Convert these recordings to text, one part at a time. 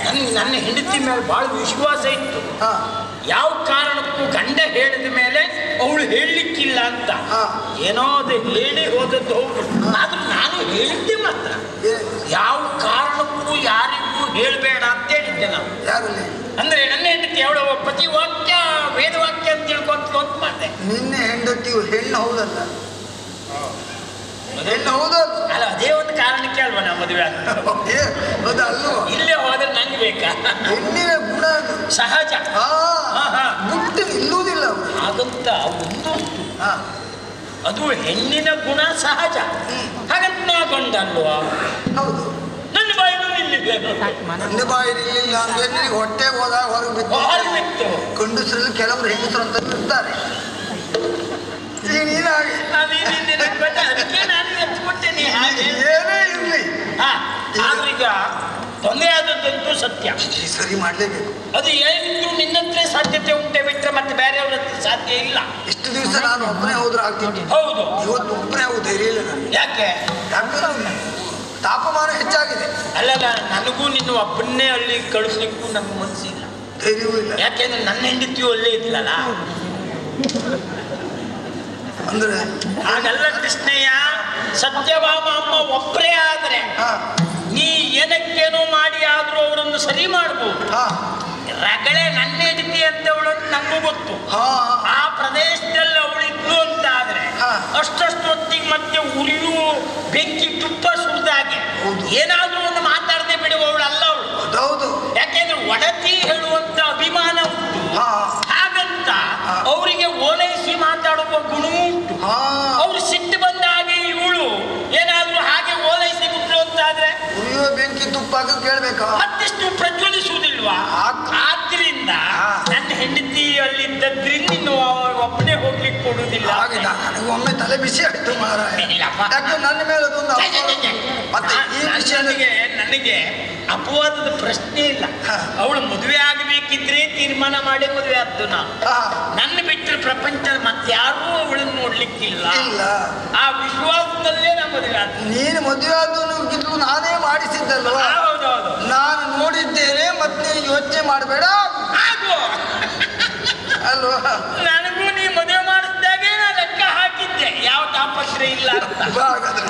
ನನ್ಗೆ ನನ್ನ ಹೆಂಡತಿ ಮೇಲೆ ಭಾಳ ವಿಶ್ವಾಸ ಇತ್ತು ಹಾ ಯಾವ ಕಾರಣಕ್ಕೂ ಗಂಡ ಹೇಳಿದ ಮೇಲೆ ಅವಳು ಹೇಳಲಿಕ್ಕಿಲ್ಲ ಅಂತ ಹಾ. ಏನೋ ಅದು ಹೇಳಿ ಹೋದದ್ದು ಹೌದು ಆದ್ರೂ ನಾನು ಹೇಳಿದ್ದೆ ಮಾತ್ರ ಏ- ಯಾವ ಕಾರಣಕ್ಕೂ ಯಾರಿಗೂ ಹೇಳಬೇಡ ಅಂತ ಹೇಳಿದ್ದೆ ನಾನು ಯಾರಲ್ಲಿ ಅಂದ್ರೆ ನನ್ನ ಹೆಂಡತಿ ಅವಳ ಪತಿ ವಾಕ್ಯ ವೇದವಾಕ್ಯ ಅಂತ ತಿಳ್ಕೊಂತ ಅಂತ ಮಾಡಿದೆ ನಿನ್ನೆ ಹೆಂಡತಿ ಹೆಣ್ಣು ಹೌದಲ್ಲ ಹೆಣ್ಣು ಹೌದಲ್ಲ ಅಲ್ಲ ಅದೇ ಒಂದು ಕಾರಣಕ್ಕೆ ಅಲ್ವಾ ನಾ ಮದುವೆ ಆಗ್ತದೆ ಏ, ಅದಲ್ವ ಇಲ್ಲೇ ಹೋದ್ರೆ ನಂಗೆ ಬೇಕಾ ಹೆಣ್ಣಿನ ಗುಣ ಅದು ಸಹಜ ಹಾ ಹಾ, ಹಾ. ಮುಟ್ಟು ನಿಲ್ಲುವುದಿಲ್ಲ ಅವ್ರು. ಹಾಗಂತ ಒಂದುಂಟು ಹಾ ಅದು ಹೆಣ್ಣಿನ ಗುಣ ಸಹಜ ಹಾಗಂತ ನಾ ಗಂಡ ಅಲ್ವಾ ಹೌದು ನನ್ನ ಬಾಯಿನೂ ನಿಲ್ಲಿದೆ ನನ್ನ ಬಾಯಿ ಇರಲಿಲ್ಲ ಅಂದ್ರೆ ನಿನಗೆ ಹೊಟ್ಟೆ ಹೋದಾಗ ಹೊರಗೆ ಬಿದ್ದು ಹೊರಗೆ ಬಿತ್ತು ಗಂಡಸರಲ್ಲಿ ಕೆಲವರು ಹೆಂಗಸರು ಅಂತ ಇರ್ತಾರೆ ಈಗ ನೀನು ಹಾಗೆ ಅದೇನಿದೆ ನಂಗ್ ಗೊತ್ತಾ? ಅದಕ್ಕೆ ನಾನು ಎತ್ಕೊಟ್ಟೇನೆ ಹಾಗೆ ಏನೇ ಇರಲಿ ಹಾ ಆದ್ರೂ ಈಗ ತೊಂದರೆ ಆದದ್ದಂತೂ ಸತ್ಯ ಈ ಸರಿ ಮಾಡ್ಲೇಬೇಕು ಅದು ಏನಿದ್ರು ನಿನ್ನತ್ರ ಸಾಧ್ಯತೆ ಉಂಟೆ ಬಿಟ್ರೆ ಮತ್ತೆ ಬೇರೆಯವ್ರ ಹತ್ರ ಸಾಧ್ಯ ಇಲ್ಲ ಇಷ್ಟು ದಿವಸ ನಾನು ಒಬ್ಬನೇ ಹೋದ್ರೆ ಆಗ್ತಿದ್ದೆ ಹೌದು ಇವತ್ತು ಒಬ್ಬನೇ ಹೋಗಿ ಧೈರ್ಯ ಇಲ್ಲ ನನಗೆ ಯಾಕೆ ಯಾಕಂದ್ರೆ ತಾಪಮಾನ ಹೆಚ್ಚಾಗಿದೆ ಅಲ್ಲಲ್ಲ ನನಗೂ ನಿನ್ನ ಒಬ್ಬನ್ನೇ ಅಲ್ಲಿ ಕಳಿಸ್ಲಿಕ್ಕೂ ನಮ್ಗೆ ಮನಸ್ಸಿಲ್ಲ ಧೈರ್ಯವೂ ಇಲ್ಲ ಯಾಕೆಂದ್ರೆ ನನ್ನ ಹೆಂಡತಿಯು ಅಲ್ಲೇ ಇದ್ಲಲ್ಲ ಅಂದ್ರೆ ಹಾಗಲ್ಲ ಕೃಷ್ಣಯ್ಯ ಸತ್ಯಭಾಮ ಅಮ್ಮ ಒಬ್ಬರೇ ಆದ್ರೆ ಹಾ ನೀ ಏನಕ್ಕೇನೋ ಮಾಡಿ ಆದ್ರೂ ಅವರನ್ನು ಸರಿ ಮಾಡ್ಬೋದು ಹಾ ರಗಳೆ ನನ್ನ ಹೆಂಡತಿ ಅಂತ ಅವಳನ್ನು ನಂಗೂ ಗೊತ್ತು ಹಾ ಆ ಪ್ರದೇಶದಲ್ಲಿ ಅವಳಿದ್ಲು ಅಂತ ಆದ್ರೆ ಹಾ. ಅಷ್ಟಷ್ಟು ಹೊತ್ತಿಗೆ ಮತ್ತೆ ಉರಿಯು ಬೆಂಕಿ ತುಪ್ಪ ಸುರಿದಾಗೆ ಹೌದು. ಏನಾದ್ರೂ ಒಂದು ಮಾತಾಡದೆ ಬಿಡುವವಳಲ್ಲ ಅವಳು ಅದೌದು ಯಾಕೆಂದ್ರೆ ಒಡತಿ ಹೇಳುವಂತ ಅಭಿಮಾನ ಉಂಟು ಹಾ ಹಾಗಂತ ಹಾ. ಅವರಿಗೆ ಓಲೈಸಿ ಮಾತಾಡುವ ಗುಣವೂ ಉಂಟು ಹಾ ಅವ್ರು ಸಿಟ್ಟು ಬಂದ ಹಾಗೆ ಇವಳು ಏನಾದ್ರೂ ಹಾಗೆ ಓಲೈಸಿ ಬಿಟ್ಲು ಅಂತಾದ್ರೆ ಉರಿಯುವ ಬೆಂಕಿ ತುಪ್ಪಾಗ ಕೇಳ್ಬೇಕಾ ಮತ್ತಿಷ್ಟು ಪ್ರಜ್ವಲಿಸುವುದಿಲ್ವಾ ಆಗ್- ಆದ್ರಿಂದ ಹಾ. ನನ್ನ ಹೆಂಡತಿ ಅಲ್ಲಿದ್ದದ್ರಿಂದ ನೀನು ಒಬ್ಬನೇ ಹೋಗ್ಲಿಕ್ಕೆ ಕೊಡುವುದಿಲ್ಲ ಹಾಗೆ ನನಗೆ ಒಮ್ಮೆ ತಲೆ ಬಿಸಿ ಆಯ್ತು ಮಾರಾಯ ಇಲ್ಲಪ್ಪ. ಯಾಕೆ ನನ್ನ ಮೇಲೆ ಅದೊಂದು ಛೆ, ಛೆ, ಛೆ, ಛೆ. ಮತ್ತೆ ನಾ- ಈ ನನ್ನ ವಿಷಯದಲ್ಲಿ ನನಗೆ ನನಗೆ ಅಪವಾದದ ಪ್ರಶ್ನೆ ಇಲ್ಲ ಹಾ. ಅವಳು ಮದುವೆ ಆಗಬೇಕಿದ್ರೆ ತೀರ್ಮಾನ ಮಾಡಿ ಮದುವೆ ಆದ್ದು ನಾನು ಹಾ, ನನ್ನ ಬಿಟ್ಟರೆ ಪ್ರಪಂಚದ ಮತ್ತಾರೂ ಅವಳನ್ನು ನೋಡ್ಲಿಕ್ಕಿಲ್ಲ ಇಲ್ಲ ಆ ವಿಶ್ವಾಸದಲ್ಲೇ ನಾ ಮದುವೆ ಆದ್ದು ನೀನು ಮದುವೆ ಆದನು ನಾನೇ ಮಾಡಿಸಿದ್ದಲ್ವಾ ಹೌದೌದು ನಾನು ನೋಡಿದ್ದೇನೆ ಮತ್ತೆ ನೀನು ಯೋಚನೆ ಮಾಡಬೇಡ ಆಗು ಅಲ್ವಾ ನನಗೂ ನೀ ಮದುವೆ ಮಾಡಿಸಿದಾಗೆ ನಾ ಲೆಕ್ಕ ಹಾಕಿದ್ದೆ ಯಾವ ತಾಪತ್ರೆ ಇಲ್ಲ ಅಂತ ಬಾ ಹಾಗಾದ್ರೆ.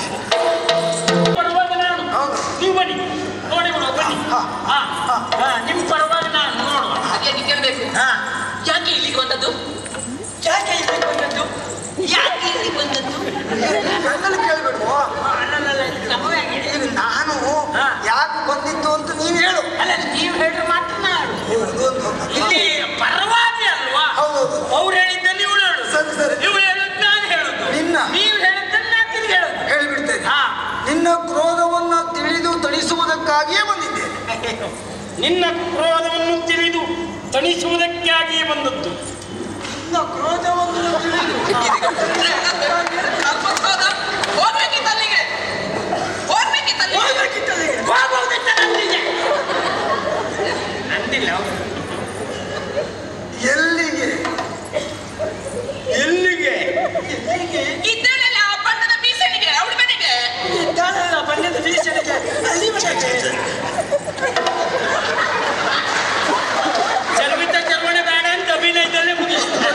ಪರವಾಗಿ ನಾನು ಹೌದು. ನೀವು ಬನ್ನಿ ನೋಡಿ ಬಿಡುವ ಬನ್ನಿ ಹಾ, ಹಾ, ಹಾ, ನಿಮ್ಮ ಪರವಾಗಿ ನಾನು ನೋಡುವ ಹಾಗೆ ಕೇಳಬೇಕು ಹಾ ಯಾಕೆ ಇಲ್ಲಿಗೆ ಬಂದದ್ದು ಯಾಕೆ ಇಲ್ಲಿ ಬಂದದ್ದು ಯಾಕೆ ಇಲ್ಲಿ ಬಂದದ್ದು ನನ್ನಲ್ಲಿ ಕೇಳ್ಬೇಡ್ವೋ? ಅಲ್ಲಲ್ಲ ನಮಗೆ ಈಗ ನಾನು ಹಾ. ಯಾಕೆ ಬಂದಿತ್ತು ಅಂತ ನೀನು ಹೇಳು ಅಲ್ಲ ನೀವು ಹೇಳಿದ್ರೆ ಮಾತ್ರ ನಾನು ಅದೊಂದು ಹೌದು. ಇಲ್ಲಿ ಪರವಾಗಿ ಅಲ್ವಾ ಹೌದೌದು. ಅವ್ರು ಹೇಳಿದ್ದನ್ನು ಇವಳು ಹೇಳುದು ಸರಿ ಸರಿ ಇವಳು ಹೇಳುದು ನಾನು ಹೇಳುದು ನಿನ್ನ. ನೀವು ಹೇಳಿದ್ದನ್ನು ನಾನು ತಿರ್ಗಿ ಹೇಳುದು ಹೇಳಿಬಿಡ್ತೇನೆ ಹಾ ನಿನ್ನ ಕ್ರೋಧವನ್ನ ತಿಳಿದು ತಣಿಸುವುದಕ್ಕಾಗಿಯೇ ಬಂದಿದ್ದೇನೆ ನಿನ್ನ ಕ್ರೋಧವನ್ನು ತಿಳಿದು ತಣಿಸುವುದಕ್ಕಾಗಿಯೇ ಬಂದದ್ದು ನಿನ್ನ ಕ್ರೋಧವನ್ನು ತಿಳಿದು ಅಲ್ಪಕ್ರೋಧ ಹೋಗ್ಬೇಕಿತ್ತು ಅಲ್ಲಿಗೆ ಹೋಗ್ಬೇಕಿತ್ತು ಅಲ್ಲಿಗೆ ಹೋಗುವುದಿಲ್ಲ ನಂದಿಗೆ. ಅಂದಿಲ್ಲ ಅವ್ರು. ಎಲ್ಲಿಗೆ ಎಲ್ಲಿಗೆ ಇದ್ದೇನಲ್ಲ ಆ ಬಣ್ಣದ ಬೀಸಣಿಗೆ ಅವಳ ಮನೆಗೆ ಬಣ್ಣದ ಬೀಸಣಿಗೆ ಅಲ್ಲಿ ಚರ್ವಿತ ಚರ್ವಣೆ ಬೇಡ ಅಂತ ಅಭಿನಯದಲ್ಲೇ ಮುಗಿಸ್ತಾರೆ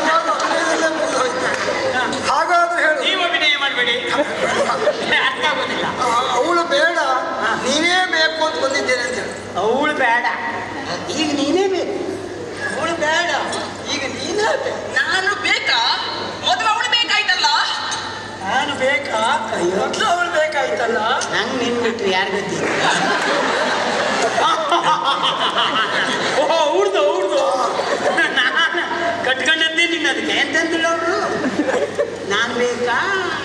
ಹಾಗಾದ್ರೆ ಹೇಳು ನೀವು ಅಭಿನಯ ಮಾಡಬೇಡಿ ಅರ್ಥ ಆಗೋದಿಲ್ಲ ಅವಳು ಬೇಡ ನೀನೇ ಬೇಕು ಅಂತ ಬಂದಿದ್ದೇನೆ ಅಂತ ಹೇಳು ಅವಳು ಬೇಡ ಈಗ ನೀನೇ ಬೇಕು ಅವಳು ಬೇಡ ಈಗ ನೀನೇ ಬೇಕು ನಾನು ಬೇಕಾ ಮೊದಲು ಅವಳು ಬೇಕಾಯ್ತಲ್ಲ ನಾನು ಬೇಕಾ ಮೊದಲು ಅವಳು ಬೇಕಾಯ್ತಲ್ಲ ನಂಗೆ ನಿನ್ ಬಿಟ್ರೆ ಯಾರು ಗತಿ ಓಹೋ ಅವ್ರದ್ದು ಅವ್ರದ್ದು ನಾನು ಕಟ್ಕೊಂಡದ್ದೇ ನಿನ್ನ ಅದಕ್ಕೆ ಎಂತಂದಿಲ್ಲ ಅವರು ನಾನು ಬೇಕಾ